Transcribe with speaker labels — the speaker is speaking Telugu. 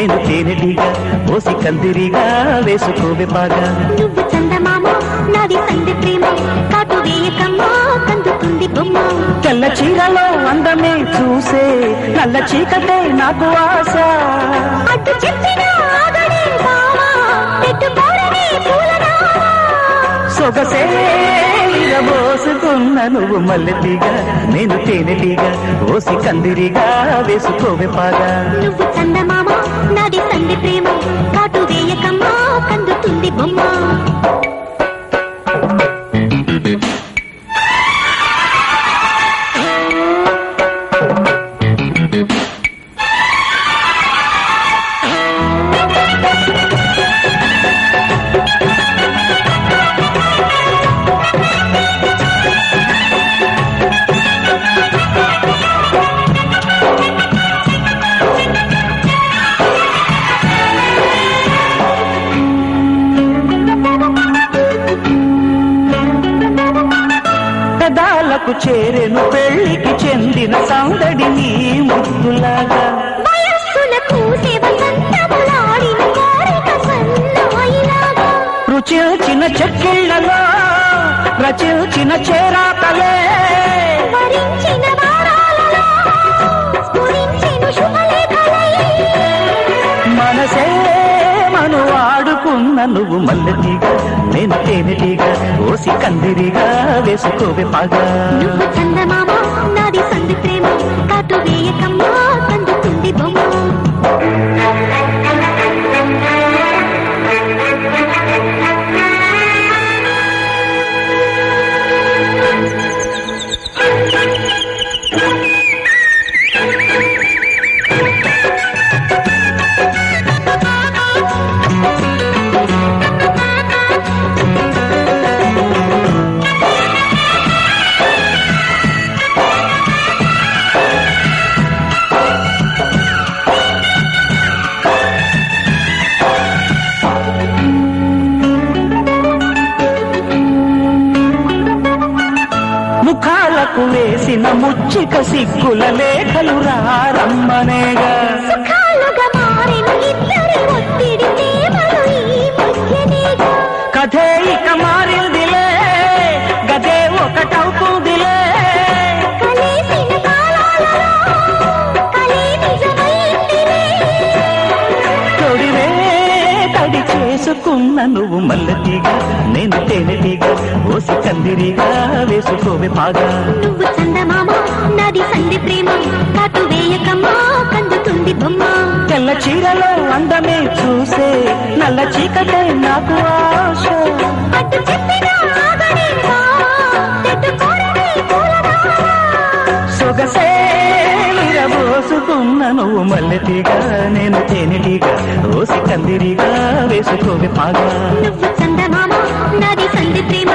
Speaker 1: నేను తేనెటీగా ఓసి కందిరిగా వేసుకోవే పాగా
Speaker 2: నువ్వు చందమామ నాది సంధి ప్రేమ కాటు వేయకమ్మా కందుతుంది బొమ్మ
Speaker 1: తెల్ల చీరలో అందమే చూసే నల్ల చీకటే నాకు ఆశ
Speaker 2: అడ్డు చెప్పిన ఆగడే బావా పెట్టుకోరనే పూలనామా
Speaker 1: సొగసే మోసుకున్న నువ్వు మల్లెటీగా నేను తేనెటీగా ఓసి కందిరిగా వేసుకోవే పాగా
Speaker 2: నువ్వు చందమామ నాది సంధి ప్రేమ కాటు వేయకమ్మా కందుతుంది బొమ్మ
Speaker 1: పెదాలకు చేరెను పెళ్లికి చెందిన సందడి నీ ముద్దులాగా
Speaker 2: వయస్సులకు వసంతములాడిన కోరిక సన్నాయిలాగా
Speaker 1: రుచిల్చిన చెక్కిళ్లలో రచిల్చిన చేరాతలే
Speaker 2: వరించిన వారాలలో స్ఫురించిన శుభలేఖలై
Speaker 1: మనసే మను ఆడుకున్న నువ్వు మల్లెటీగా నేను తేనెటీగా ఓసి కందిరిగా వేసుకోవే పాగా
Speaker 2: నువ్వు చందమామ నాది సంధి ప్రేమ కాటు వేయకమ్మా కందుతుంది బొమ్మ
Speaker 1: ముఖాలకు వేసిన ముచ్చిక సిగ్గుల లేఖలు రారమ్మనేగా
Speaker 2: సుఖాలుగా మారిన ఇద్దరి ఒత్తిడి ప్రేమలు ఈ మధ్యనేగా
Speaker 1: కథే ఇక మారిందిలే గదే ఒకటవుతుందిలే
Speaker 2: కలిసిన కాలాలలో కలి నిజమైందిలే
Speaker 1: తొడివే తడి చేసుకున్న నువ్వు మల్లెటీగా నేను తేనెటీగా ఓసి కందిరిగా వేసుకోవే పాగా
Speaker 2: నువ్వు చందమామ నాది సంధి ప్రేమ కాటు వేయకమ్మా కందుతుంది బొమ్మ
Speaker 1: తెల్ల చీరలో అందమే చూసే నల్ల చీకటే నాకు ఆశ
Speaker 2: అడ్డు చెప్పిన ఆగడే బావా, పెట్టుకోరనే పూలనామా.
Speaker 1: సొగసే విరబోసుకున్న నువ్వు మల్లెటీగా నేను తేనెటీగా ఓసి కందిరిగా వేసుకోవే పాగా
Speaker 2: నువ్వు చందమామ నాది సంధి ప్రేమ